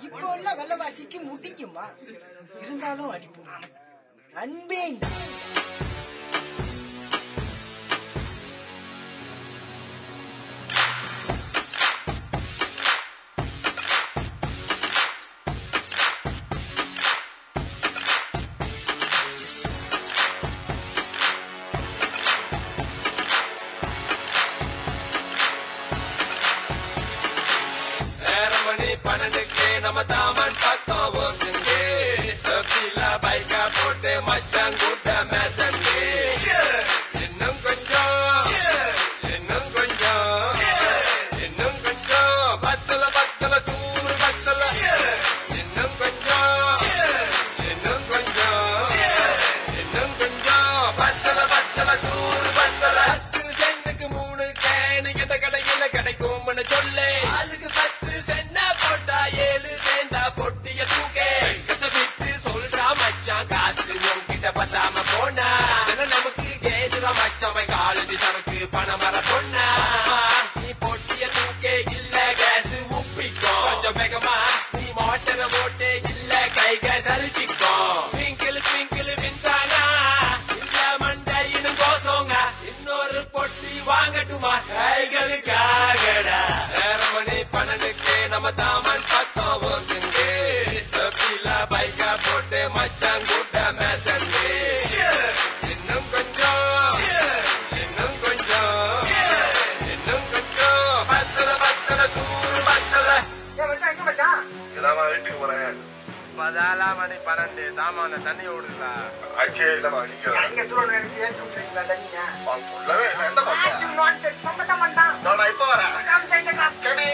இப்போ உள்ள வெள்ளவாசிக்கு முடியுமா இருந்தாலும் அடிப்போம் அன்பே நீ. நேர மணி பன்னெண்டுக்கு நம்ம தாமன் பக்கம் ஓட்டுங்க தப்பில பைக்கா போட்டு மச்சான் கூட்ட மேத்தங்க இன்னும் கொஞ்சம் இன்னும் கொஞ்சம் இன்னும் கொஞ்சம் பத்தல பத்தல சூறு பத்தல இன்னும் கொஞ்சம் இன்னும் கொஞ்சம் இன்னும் கொஞ்சம் பத்தல பத்தல சூறு பத்தல பத்து சென்னுக்கு மூணு கேனு எந்த கடையில கிடைக்கும்னு சொல்லு ஆளுக்கு பத்து சென்னா போட்டா ஏழு சேர்ந்தா பொட்டிய தூக்கே கத்த விட்டு சொல்றா மச்சான் காசு உன்கிட்ட பத்தாம போனா ஆனா நமக்கு ஏதுரா மச்சான் காலேஜ் சரக்கு பணம் வர பொண்ணா நீ பொட்டிய தூக்கே இல்ல கேஸ் உப்பிக்கோ கொஞ்சம் வேகமா நீ மோட்டரை போட்டு இல்ல கைக சலிச்சிக்கோ ட்விங்கிள் ட்விங்கிள் விந்தானா இல்ல மண்டையினு கோசோங்க இன்னொரு பொட்டி வாங்கட்டுமா கைகளுக்காகடா நேர மணி பன்னெண்டுக்கு நம்ம தாமன் பக்கம் ஓட்டுங்க தப்பில பைக்கா போட்டு மச்சான் கூட்ட மேத்தங்க இன்னும் கொஞ்சம் இன்னும் கொஞ்சம் இன்னும் கொஞ்சம் பத்தல பத்தல சூறு பத்தல இதாம்மா வீட்டுக்கு போறேன் பதாலா மணி பன்னெண்டு தாமான தண்ணி ஓடுதா ஆச்சே இல்லம்மா நீங்க சொல்லவே இல்லை எந்த பக்கம் நான் இப்ப வரேன் கடி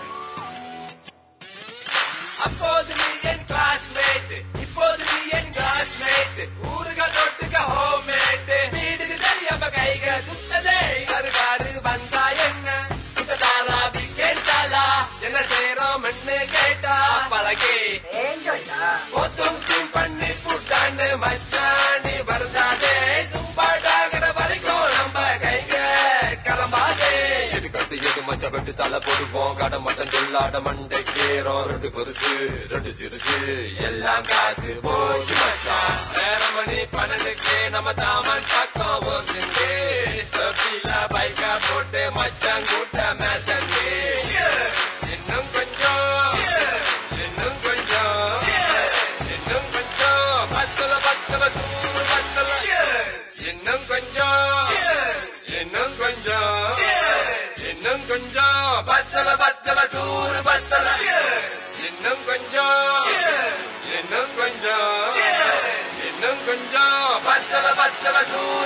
அப்போது நீ என் கிளாஸ்மேட் இப்போது நீ என் கிளாஸ்மேட் ஊருக தொட்டுக்க ஹோம்மேட் வீடுக்கு தெரியாம கைக சுத்ததே கருகாரு வந்தா என்ன சுத்ததாரா கேட்டாலா என்ன செய்யறோம்னு கேட்டா பழகே மொத்தம் ஸ்கீம் பண்ணி புட்டான்னு மச்சானி வருதாதே சும்பாடாகிற வரைக்கும் நம்ம கைங்க கிளம்பாதே செடி கட்டு எது மச்ச வெட்டு தலை போடுவோம் கடை மட்டும் சொல்லாட மண்டை கேறோம் ரெண்டு பெருசு ரெண்டு சிறுசு எல்லாம் காசு போச்சு மச்சான் நேர மணி பன்னெண்டுக்கு நம்ம தாமன் பக்கம் ஓட்டுங்க தப்பில பைக்கா போட்டு மச்சான் கூட்ட மேத்தங்க இன்னும் கொஞ்சம் இன்னும் கொஞ்சம் இன்னும் கொஞ்சம் பத்தல பத்தல சூறு பத்தல இன்னும் கொஞ்சம் இன்னும் கொஞ்சம் இன்னும் கொஞ்சம் பத்தல பத்தல சூறு பத்தல இன்னும் கொஞ்சம் இன்னும் கொஞ்சம் இன்னும் கொஞ்சம் பத்தல பத்தல சூறு